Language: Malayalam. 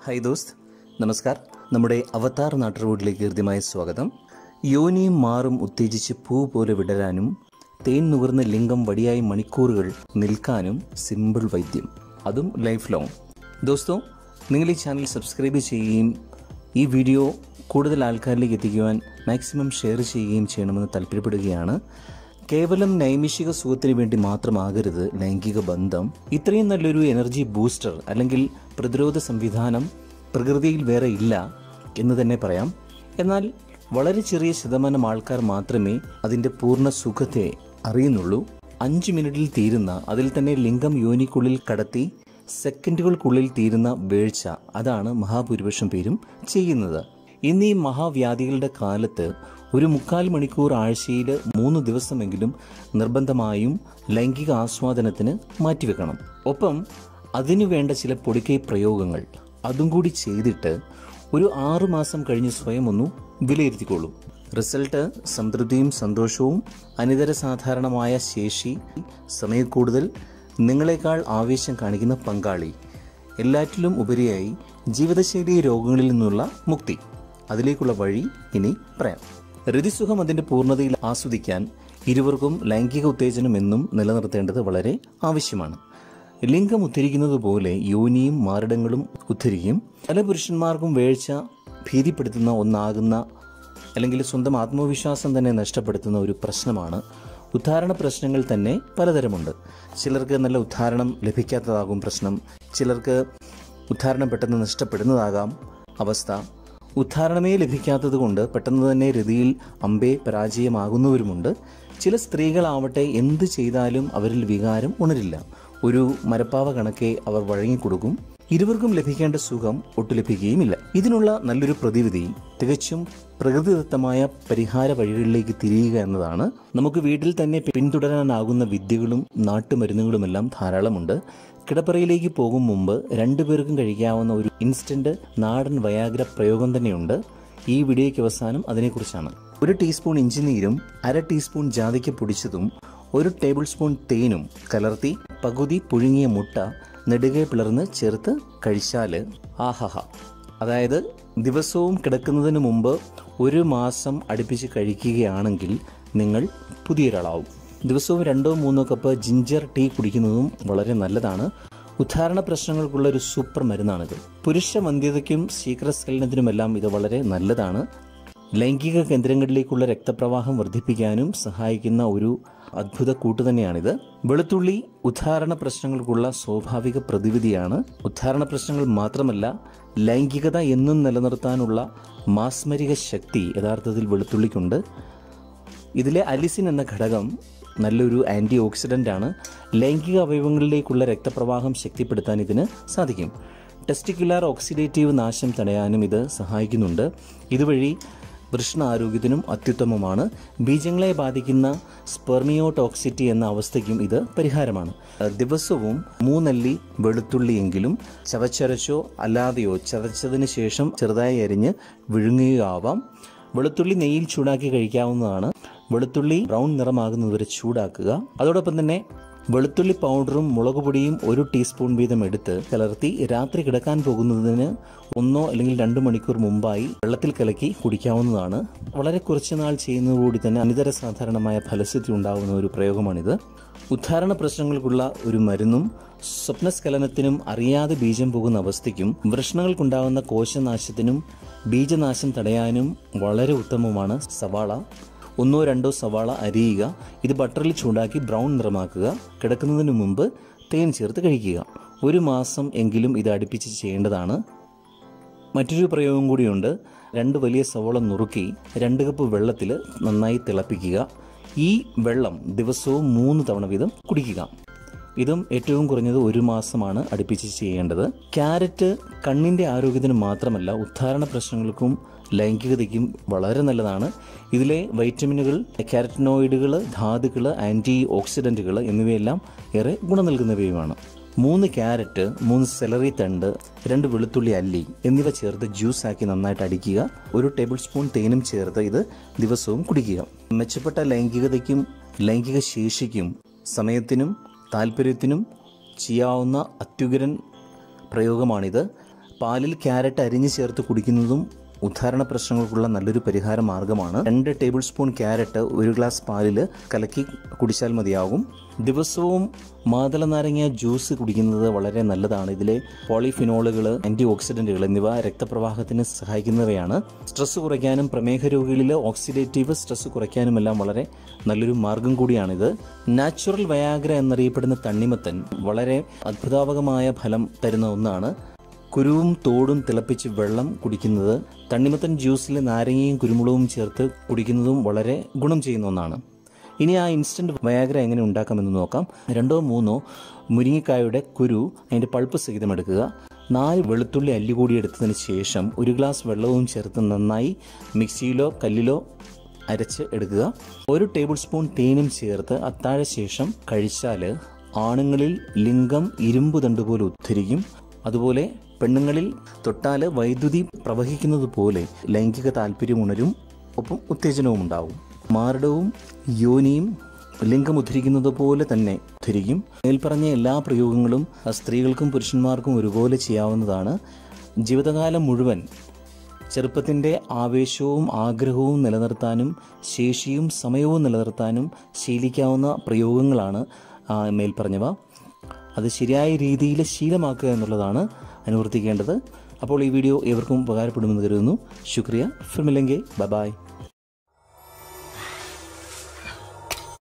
ഹായ് ദോസ്ത് നമസ്കാർ നമ്മുടെ അവതാർ നാട്ടുറോഡിലേക്ക് ഹൃദ്യമായ സ്വാഗതം യോനിയും മാറും ഉത്തേജിച്ച് പൂ പോലെ വിടരാനും തേൻ നുകർന്ന ലിംഗം വടിയായി മണിക്കൂറുകൾ നിൽക്കാനും സിമ്പിൾ വൈദ്യം അതും ലൈഫ് ലോങ് ദോസ്തോ നിങ്ങൾ ഈ ചാനൽ സബ്സ്ക്രൈബ് ചെയ്യുകയും ഈ വീഡിയോ കൂടുതൽ ആൾക്കാരിലേക്ക് എത്തിക്കുവാൻ മാക്സിമം ഷെയർ ചെയ്യുകയും ചെയ്യണമെന്ന് താല്പര്യപ്പെടുകയാണ് കേവലം നൈമിഷിക സുഖത്തിന് വേണ്ടി മാത്രമാകരുത് ലൈംഗിക ബന്ധം ഇത്രയും നല്ലൊരു എനർജി ബൂസ്റ്റർ അല്ലെങ്കിൽ പ്രതിരോധ സംവിധാനം പ്രകൃതിയിൽ വേറെ ഇല്ല എന്ന് തന്നെ പറയാം എന്നാൽ വളരെ ചെറിയ ശതമാനം ആൾക്കാർ മാത്രമേ അതിൻ്റെ പൂർണ്ണ സുഖത്തെ അറിയുന്നുള്ളൂ അഞ്ച് മിനിറ്റിൽ തീരുന്ന അതിൽ തന്നെ ലിംഗം യോനിക്കുള്ളിൽ കടത്തി സെക്കൻഡുകൾക്കുള്ളിൽ തീരുന്ന വീഴ്ച അതാണ് മഹാഭൂരിപക്ഷം പേരും ചെയ്യുന്നത് ഇന്ന് ഈ മഹാവ്യാധികളുടെ കാലത്ത് ഒരു മുക്കാൽ മണിക്കൂർ ആഴ്ചയിൽ മൂന്ന് ദിവസമെങ്കിലും നിർബന്ധമായും ലൈംഗിക ആസ്വാദനത്തിന് മാറ്റിവെക്കണം ഒപ്പം അതിനു വേണ്ട ചില പൊടിക്കൈ പ്രയോഗങ്ങൾ അതും കൂടി ചെയ്തിട്ട് ഒരു ആറു മാസം കഴിഞ്ഞ് സ്വയം ഒന്ന് വിലയിരുത്തിക്കൊള്ളൂ റിസൾട്ട് സംതൃപ്തിയും സന്തോഷവും അനിതര സാധാരണമായ ശേഷി സമയക്കൂടുതൽ നിങ്ങളെക്കാൾ ആവേശം കാണിക്കുന്ന പങ്കാളി എല്ലാറ്റിലും ഉപരിയായി ജീവിതശൈലി രോഗങ്ങളിൽ നിന്നുള്ള മുക്തി അതിലേക്കുള്ള വഴി ഇനി പറയാം ഋതുസുഖം അതിന്റെ പൂർണ്ണതയിൽ ആസ്വദിക്കാൻ ഇരുവർക്കും ലൈംഗിക ഉത്തേജനം എന്നും നിലനിർത്തേണ്ടത് വളരെ ആവശ്യമാണ് ലിംഗം ഉദ്ധരിക്കുന്നത് പോലെ യോനിയും മാരടങ്ങളും ഉദ്ധരിക്കും പല പുരുഷന്മാർക്കും വേഴ്ച ഭീതിപ്പെടുത്തുന്ന ഒന്നാകുന്ന അല്ലെങ്കിൽ സ്വന്തം ആത്മവിശ്വാസം തന്നെ നഷ്ടപ്പെടുത്തുന്ന ഒരു പ്രശ്നമാണ് ഉദ്ധാരണ പ്രശ്നങ്ങൾ തന്നെ പലതരമുണ്ട് ചിലർക്ക് നല്ല ഉദ്ധാരണം ലഭിക്കാത്തതാകും പ്രശ്നം ചിലർക്ക് ഉദ്ധാരണം പെട്ടെന്ന് നഷ്ടപ്പെടുന്നതാകാം അവസ്ഥ ഉദ്ധാരണമേ ലഭിക്കാത്തത് കൊണ്ട് പെട്ടെന്ന് തന്നെ രതിയിൽ അമ്പേ പരാജയമാകുന്നവരുമുണ്ട് ചില സ്ത്രീകളാവട്ടെ എന്ത് ചെയ്താലും അവരിൽ വികാരം ഉണരില്ല ഒരു മരപ്പാവ കണക്കെ അവർ വഴങ്ങിക്കൊടുക്കും ഇരുവർക്കും ലഭിക്കേണ്ട സുഖം ഒട്ടു ലഭിക്കുകയുമില്ല ഇതിനുള്ള നല്ലൊരു പ്രതിവിധി തികച്ചും പ്രകൃതിദത്തമായ പരിഹാര വഴികളിലേക്ക് തിരിയുക എന്നതാണ് നമുക്ക് വീട്ടിൽ തന്നെ പിന്തുടരാനാകുന്ന വിദ്യകളും നാട്ടുമരുന്നുകളുമെല്ലാം ധാരാളമുണ്ട് കിടപ്പറയിലേക്ക് പോകും മുമ്പ് രണ്ടുപേർക്കും കഴിക്കാവുന്ന ഒരു ഇൻസ്റ്റന്റ് നാടൻ വയാഗ്ര പ്രയോഗം തന്നെയുണ്ട് ഈ വീഡിയോയ്ക്ക് അവസാനം അതിനെക്കുറിച്ചാണ് ഒരു ടീസ്പൂൺ ഇഞ്ചിനീരും അര ടീസ്പൂൺ ജാതിക്ക പൊടിച്ചതും ഒരു ടേബിൾ സ്പൂൺ തേനും കലർത്തി പകുതി പുഴുങ്ങിയ മുട്ട നെടുകെ പിളർന്ന് ചേർത്ത് കഴിച്ചാൽ ആഹഹ അതായത് ദിവസവും കിടക്കുന്നതിന് മുമ്പ് ഒരു മാസം അടുപ്പിച്ച് കഴിക്കുകയാണെങ്കിൽ നിങ്ങൾ പുതിയൊരാളാവും ദിവസവും രണ്ടോ മൂന്നോ കപ്പ് ജിഞ്ചർ ടീ കുടിക്കുന്നതും വളരെ നല്ലതാണ് ഉദ്ധാരണ പ്രശ്നങ്ങൾക്കുള്ള ഒരു സൂപ്പർ മരുന്നാണിത് പുരുഷ വന്ധ്യതയ്ക്കും ശീഘ്രസ്ഖലനത്തിനുമെല്ലാം ഇത് വളരെ നല്ലതാണ് ലൈംഗിക കേന്ദ്രങ്ങളിലേക്കുള്ള രക്തപ്രവാഹം വർദ്ധിപ്പിക്കാനും സഹായിക്കുന്ന ഒരു അത്ഭുത കൂട്ട് തന്നെയാണിത് വെളുത്തുള്ളി ഉദ്ധാരണ പ്രശ്നങ്ങൾക്കുള്ള സ്വാഭാവിക പ്രതിവിധിയാണ് ഉദ്ധാരണ പ്രശ്നങ്ങൾ മാത്രമല്ല ലൈംഗികത എന്നും നിലനിർത്താനുള്ള മാസ്മരിക ശക്തി യഥാർത്ഥത്തിൽ വെളുത്തുള്ളിക്കുണ്ട് ഇതിലെ അലിസിൻ എന്ന ഘടകം നല്ലൊരു ആൻറ്റി ഓക്സിഡൻ്റ് ആണ് ലൈംഗിക അവയവങ്ങളിലേക്കുള്ള രക്തപ്രവാഹം ശക്തിപ്പെടുത്താൻ ഇതിന് സാധിക്കും ടെസ്റ്റിക്കുലാർ ഓക്സിഡേറ്റീവ് നാശം തടയാനും ഇത് സഹായിക്കുന്നുണ്ട് ഇതുവഴി വൃഷ്ണ ആരോഗ്യത്തിനും അത്യുത്തമമാണ് ബീജങ്ങളെ ബാധിക്കുന്ന സ്പെർമിയോടോക്സിറ്റി എന്ന അവസ്ഥയ്ക്കും ഇത് പരിഹാരമാണ് ദിവസവും മൂന്നല്ലി വെളുത്തുള്ളിയെങ്കിലും ചവച്ചരച്ചോ അല്ലാതെയോ ചതച്ചതിന് ശേഷം ചെറുതായി അരിഞ്ഞ് വിഴുങ്ങുകയോ ആവാം വെളുത്തുള്ളി നെയ്യിൽ ചൂടാക്കി കഴിക്കാവുന്നതാണ് വെളുത്തുള്ളി ബ്രൗൺ നിറമാകുന്നതുവരെ ചൂടാക്കുക അതോടൊപ്പം തന്നെ വെളുത്തുള്ളി പൗഡറും മുളക് പൊടിയും ഒരു ടീസ്പൂൺ വീതം എടുത്ത് കലർത്തി രാത്രി കിടക്കാൻ പോകുന്നതിന് ഒന്നോ അല്ലെങ്കിൽ രണ്ടു മണിക്കൂർ മുമ്പായി വെള്ളത്തിൽ കലക്കി കുടിക്കാവുന്നതാണ് വളരെ കുറച്ച് നാൾ ചെയ്യുന്നതോടുകൂടി തന്നെ അനിതര സാധാരണമായ ഫലസിദ്ധി ഉണ്ടാകുന്ന ഒരു പ്രയോഗമാണിത് ഉദ്ധാരണ പ്രശ്നങ്ങൾക്കുള്ള ഒരു മരുന്നും സ്വപ്നസ്ഖലനത്തിനും അറിയാതെ ബീജം പോകുന്ന അവസ്ഥയ്ക്കും വൃഷ്ണങ്ങൾക്കുണ്ടാകുന്ന കോശനാശത്തിനും ബീജനാശം തടയാനും വളരെ ഉത്തമമാണ് സവാള ഒന്നോ രണ്ടോ സവാള അരിയുക ഇത് ബട്ടറിൽ ചൂടാക്കി ബ്രൗൺ നിറമാക്കുക കിടക്കുന്നതിന് മുമ്പ് തേൻ ചേർത്ത് കഴിക്കുക ഒരു മാസം എങ്കിലും ഇത് അടുപ്പിച്ച് ചെയ്യേണ്ടതാണ് മറ്റൊരു പ്രയോഗം കൂടിയുണ്ട് രണ്ട് വലിയ സവോള നുറുക്കി രണ്ട് കപ്പ് വെള്ളത്തിൽ നന്നായി തിളപ്പിക്കുക ഈ വെള്ളം ദിവസവും മൂന്ന് തവണ വീതം കുടിക്കുക ഇതും ഏറ്റവും കുറഞ്ഞത് ഒരു മാസമാണ് അടുപ്പിച്ച് ചെയ്യേണ്ടത് ക്യാരറ്റ് കണ്ണിൻ്റെ ആരോഗ്യത്തിന് മാത്രമല്ല ഉദ്ധാരണ പ്രശ്നങ്ങൾക്കും ലൈംഗികതയ്ക്കും വളരെ നല്ലതാണ് ഇതിലെ വൈറ്റമിനുകൾ കാരറ്റനോയിഡുകൾ ധാതുക്കൾ ആൻറ്റി ഓക്സിഡൻറ്റുകൾ എന്നിവയെല്ലാം ഏറെ ഗുണം നൽകുന്നവയുമാണ് മൂന്ന് ക്യാരറ്റ് മൂന്ന് സെലറി തണ്ട് രണ്ട് വെളുത്തുള്ളി അല്ലി എന്നിവ ചേർത്ത് ജ്യൂസ് ആക്കി നന്നായിട്ട് അടിക്കുക ഒരു ടേബിൾ സ്പൂൺ തേനും ചേർത്ത് ഇത് ദിവസവും കുടിക്കുക മെച്ചപ്പെട്ട ലൈംഗികതയ്ക്കും ലൈംഗിക ശേഷിക്കും സമയത്തിനും താല്പര്യത്തിനും ചെയ്യാവുന്ന അത്യുഗ്രൻ പ്രയോഗമാണിത് പാലിൽ ക്യാരറ്റ് അരിഞ്ഞു ചേർത്ത് കുടിക്കുന്നതും ഉദ്ധാരണ പ്രശ്നങ്ങൾക്കുള്ള നല്ലൊരു പരിഹാര മാർഗമാണ് രണ്ട് ടേബിൾ സ്പൂൺ ക്യാരറ്റ് ഒരു ഗ്ലാസ് പാലിൽ കലക്കി കുടിച്ചാൽ മതിയാകും ദിവസവും മാതള നാരങ്ങ ജ്യൂസ് കുടിക്കുന്നത് വളരെ നല്ലതാണ് ഇതിലെ പോളിഫിനോളുകൾ ആന്റി ഓക്സിഡന്റുകൾ എന്നിവ രക്തപ്രവാഹത്തിന് സഹായിക്കുന്നവയാണ് സ്ട്രെസ് കുറയ്ക്കാനും പ്രമേഹ രോഗികളിൽ ഓക്സിഡേറ്റീവ് സ്ട്രെസ് കുറയ്ക്കാനുമെല്ലാം വളരെ നല്ലൊരു മാർഗം കൂടിയാണിത് നാച്ചുറൽ വയാഗ്ര എന്നറിയപ്പെടുന്ന തണ്ണിമത്തൻ വളരെ അത്ഭുതാവകമായ ഫലം തരുന്ന ഒന്നാണ് കുരുവും തോടും തിളപ്പിച്ച് വെള്ളം കുടിക്കുന്നത് തണ്ണിമത്തൻ ജ്യൂസിൽ നാരങ്ങയും കുരുമുളകും ചേർത്ത് കുടിക്കുന്നതും വളരെ ഗുണം ചെയ്യുന്ന ഒന്നാണ് ഇനി ആ ഇൻസ്റ്റൻറ്റ് വയാഗ്ര എങ്ങനെ ഉണ്ടാക്കാമെന്ന് നോക്കാം രണ്ടോ മൂന്നോ മുരിങ്ങിക്കായുടെ കുരു അതിൻ്റെ പൾപ്പ് സഹിതം എടുക്കുക നാല് വെളുത്തുള്ളി അല്ലികൂടി എടുത്തതിന് ശേഷം ഒരു ഗ്ലാസ് വെള്ളവും ചേർത്ത് നന്നായി മിക്സിയിലോ കല്ലിലോ അരച്ച് എടുക്കുക ഒരു ടേബിൾ സ്പൂൺ തേനും ചേർത്ത് അത്താഴ ശേഷം കഴിച്ചാൽ ആണുങ്ങളിൽ ലിംഗം ഇരുമ്പ് തണ്ട് പോലെ ഉദ്ധരിക്കും അതുപോലെ പെണ്ണുങ്ങളിൽ തൊട്ടാൽ വൈദ്യുതി പ്രവഹിക്കുന്നത് പോലെ ലൈംഗിക താല്പര്യം ഉണരും ഒപ്പം ഉത്തേജനവും ഉണ്ടാവും മാരടവും യോനിയും ലിംഗം ഉദ്ധരിക്കുന്നത് പോലെ തന്നെ ഉദ്ധരിക്കും മേൽപ്പറഞ്ഞ എല്ലാ പ്രയോഗങ്ങളും സ്ത്രീകൾക്കും പുരുഷന്മാർക്കും ഒരുപോലെ ചെയ്യാവുന്നതാണ് ജീവിതകാലം മുഴുവൻ ചെറുപ്പത്തിൻ്റെ ആവേശവും ആഗ്രഹവും നിലനിർത്താനും ശേഷിയും സമയവും നിലനിർത്താനും ശീലിക്കാവുന്ന പ്രയോഗങ്ങളാണ് ആ, മേൽപ്പറഞ്ഞവ അത് ശരിയായ രീതിയിൽ ശീലമാക്കുക എന്നുള്ളതാണ് അനുവർത്തിക്കേണ്ടത് അപ്പോൾ ഈ വീഡിയോ ഏവർക്കും ഉപകാരപ്പെടുമെന്ന് കരുതുന്നു ശുക്രിയ ഫിർമിലെങ്കെ ബൈ